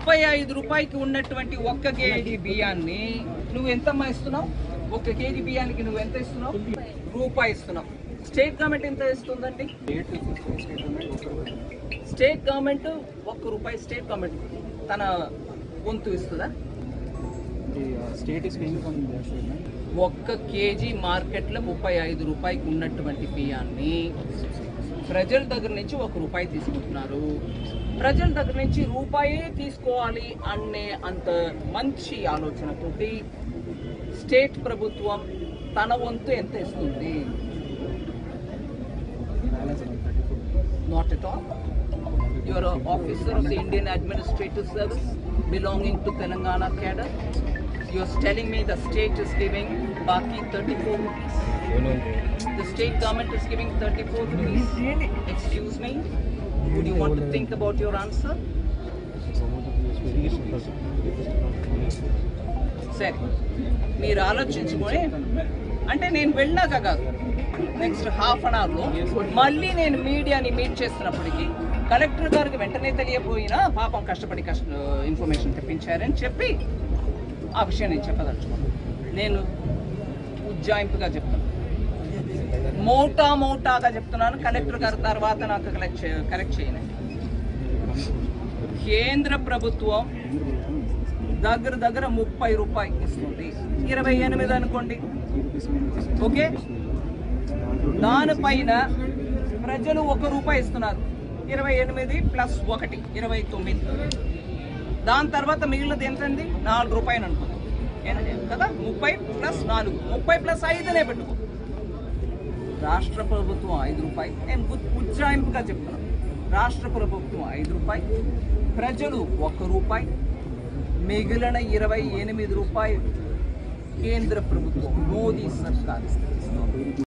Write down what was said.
ముప్పై ఐదు రూపాయికి ఉన్నటువంటి ఒక్క కేజీ బియ్యాన్ని నువ్వు ఎంతమ్మా ఇస్తున్నావు ఒక కేజీ బియ్యానికి నువ్వు ఎంత ఇస్తున్నావు రూపాయి ఇస్తున్నావు స్టేట్ గవర్నమెంట్ ఎంత ఇస్తుందండి స్టేట్ గవర్నమెంట్ ఒక్క రూపాయి స్టేట్ గవర్నమెంట్ తన వంతు ఇస్తుందా స్టేట్ ఇస్ పేయింగ్ ఫ్రమ్ ఒక్క కేజీ మార్కెట్లో ముప్పై ఐదు రూపాయికి ఉన్నటువంటి బియ్యాన్ని ప్రజల దగ్గర నుంచి ఒక రూపాయి తీసుకుంటున్నారు ప్రజల దగ్గర నుంచి రూపాయే తీసుకోవాలి అనే అంత మంచి ఆలోచనతోటి స్టేట్ ప్రభుత్వం తన వంతు ఎంత ఇస్తుంది not at all your officer of the Indian administrative service belonging to Telangana cadre you're telling me the state is giving baki 34 rupees the state government is giving 34 rupees excuse me would you want to think about your answer సరే మీరు ఆలోచించుకొని అంటే నేను వెళ్ళాక కాదు next half an అవర్లో మళ్ళీ నేను మీడియాని మీట్ చేస్తున్నప్పటికీ కలెక్టర్ గారికి వెంటనే తెలియపోయినా పాపం కష్టపడి కష్ట ఇన్ఫర్మేషన్ తెప్పించారని చెప్పి ఆ విషయం నేను చెప్పదలుచుకున్నాను నేను ఉజ్జాయింపుగా చెప్తాను మోటా మోటాగా చెప్తున్నాను కలెక్టర్ గారి తర్వాత నాకు కలెక్ట్ చే- కరెక్ట్ చేయనండి కేంద్ర ప్రభుత్వం దగ్గర దగ్గర ముప్పై రూపాయలు ఇస్తుంది ఇరవై ఎనిమిది అనుకోండి ఓకే దానిపైన ప్రజలు ఒక రూపాయి ఇస్తున్నారు ఇరవై ఎనిమిది ప్లస్ ఒకటి ఇరవై తొమ్మిది దాని తర్వాత మిగిలినది ఎంతండి నాలుగు రూపాయలు అనుకుందాం ఏ- కదా ముప్పై ప్లస్ నాలుగు ముప్పై ప్లస్ ఐదునే పెట్టుకో రాష్ట్ర ప్రభుత్వం ఐదు రూపాయలు నేను ఉ- ఉజ్జాయింపుగా చెప్తున్నాను రాష్ట్ర ప్రభుత్వం ఐదు రూపాయలు ప్రజలు ఒక రూపాయి మిగిలిన ఇరవై ఎనిమిది రూపాయలు కేంద్ర ప్రభుత్వం మోదీ సర్కార్ ఇస్తుంది